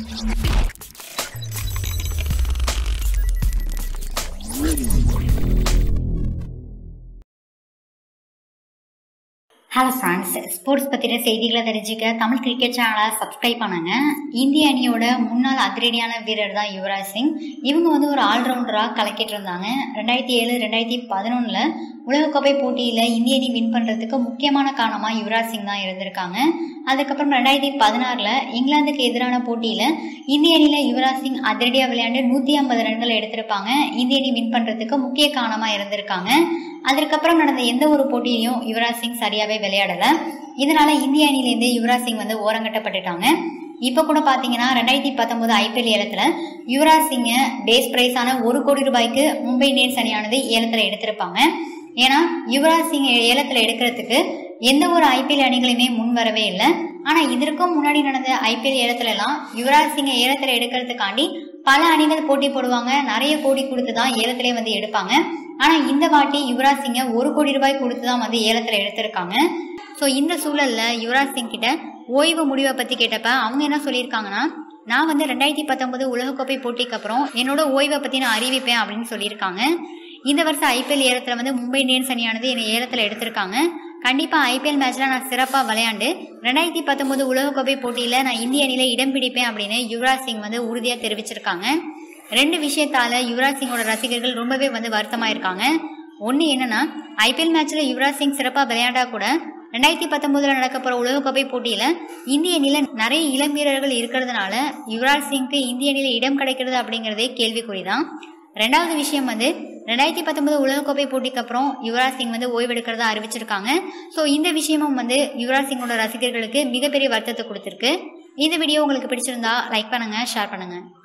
hello friends sports பற்றின செய்திகளை தெரிஞ்சுக்க தமிழ் கிரிக்கெட் சேனலை சப்ஸ்கிரைப் பண்ணுங்க இந்திய அணியோட முன்னாள் அதிரடியான வீரர் தான் யுவராஜ் சிங் இவங்க வந்து ஒரு ஆல்ரவுண்டராக கலக்கிட்டு இருந்தாங்க ரெண்டாயிரத்தி ஏழு ரெண்டாயிரத்தி பதினொன்றில் உலகக்கோப்பை போட்டியில் இந்திய அணி வின் பண்ணுறதுக்கு முக்கியமான காரணமாக யுவராஜ் சிங் தான் இருந்திருக்காங்க அதுக்கப்புறம் ரெண்டாயிரத்தி பதினாறில் இங்கிலாந்துக்கு எதிரான போட்டியில் இந்திய அணியில் யுவராஜ் சிங் அதிரடியாக விளையாண்டு நூற்றி ஐம்பது ரன்கள் எடுத்திருப்பாங்க இந்திய அணி வின் பண்ணுறதுக்கு முக்கிய காரணமாக இருந்திருக்காங்க அதற்கப்புறம் நடந்த எந்த ஒரு போட்டியிலையும் யுவராஜ் சிங் சரியாகவே விளையாடலை இதனால இந்திய அணிலேருந்து யுவராஜ் சிங் வந்து ஓரங்கட்டப்பட்டுட்டாங்க இப்போ கூட பார்த்தீங்கன்னா ரெண்டாயிரத்தி பத்தொன்பது ஐபிஎல் ஏலத்தில் யுவராஜ் சிங்கை பேஸ் பிரைஸான ஒரு கோடி ரூபாய்க்கு மும்பை இந்தியன்ஸ் அணியானது ஏலத்தில் எடுத்திருப்பாங்க ஏன்னா யுவராஜ் சிங் ஏலத்தில் எடுக்கிறதுக்கு எந்த ஒரு ஐபிஎல் அணிகளுமே முன் வரவே இல்லை ஆனால் இதற்கும் முன்னாடி நடந்த ஐபிஎல் ஏலத்துல எல்லாம் யுவராஜ் சிங்கை ஏலத்தில் எடுக்கிறதுக்காண்டி பல அணிகள் போட்டி போடுவாங்க நிறைய கோடி கொடுத்து தான் ஏலத்திலே வந்து எடுப்பாங்க ஆனால் இந்த வாட்டி யுவராஜ் சிங்கை ஒரு கோடி ரூபாய் கொடுத்து தான் வந்து ஏலத்தில் எடுத்திருக்காங்க ஸோ இந்த சூழலில் யுவராஜ் சிங் கிட்ட ஓய்வு முடிவை பற்றி கேட்டப்ப அவங்க என்ன சொல்லியிருக்காங்கன்னா நான் வந்து ரெண்டாயிரத்தி பத்தொன்பது உலகக்கோப்பை போட்டிக்கு அப்புறம் என்னோட ஓய்வை பற்றி நான் அறிவிப்பேன் அப்படின்னு சொல்லியிருக்காங்க இந்த வருஷம் ஐபிஎல் ஏலத்தில் வந்து மும்பை இந்தியன்ஸ் அணியானது என்னை ஏலத்தில் எடுத்திருக்காங்க கண்டிப்பாக ஐபிஎல் மேட்ச்சில் நான் சிறப்பாக விளையாண்டு ரெண்டாயிரத்தி பத்தொம்போது உலகக்கோப்பை போட்டியில் நான் இந்திய அணியில் இடம் பிடிப்பேன் அப்படின்னு யுவராஜ் சிங் வந்து உறுதியாக தெரிவிச்சிருக்காங்க ரெண்டு விஷயத்தால் யுவராஜ் சிங்கோட ரசிகர்கள் ரொம்பவே வந்து வருத்தமாக இருக்காங்க ஒன்று என்னன்னா ஐபிஎல் மேட்ச்சில் யுவராஜ் சிங் சிறப்பாக விளையாண்டா கூட ரெண்டாயிரத்தி பத்தொம்போதில் நடக்க போகிற உலகக்கோப்பை போட்டியில் இந்திய அணியில் நிறைய இளம் வீரர்கள் இருக்கிறதுனால யுவராஜ் சிங்க்கு இந்திய அணியில் இடம் கிடைக்கிறது அப்படிங்கிறதே கேள்விக்குறி தான் ரெண்டாவது விஷயம் வந்து ரெண்டாயிரத்தி பத்தொன்பது உலகக்கோப்பை போட்டிக்கு அப்புறம் யுவராஜ் சிங் வந்து ஓய்வெடுக்கிறதா அறிவிச்சிருக்காங்க ஸோ இந்த விஷயமும் வந்து யுவராஜ் சிங்கோட ரசிகர்களுக்கு மிகப்பெரிய வருத்தத்தை கொடுத்துருக்கு இந்த வீடியோ உங்களுக்கு பிடிச்சிருந்தா லைக் பண்ணுங்க ஷேர் பண்ணுங்க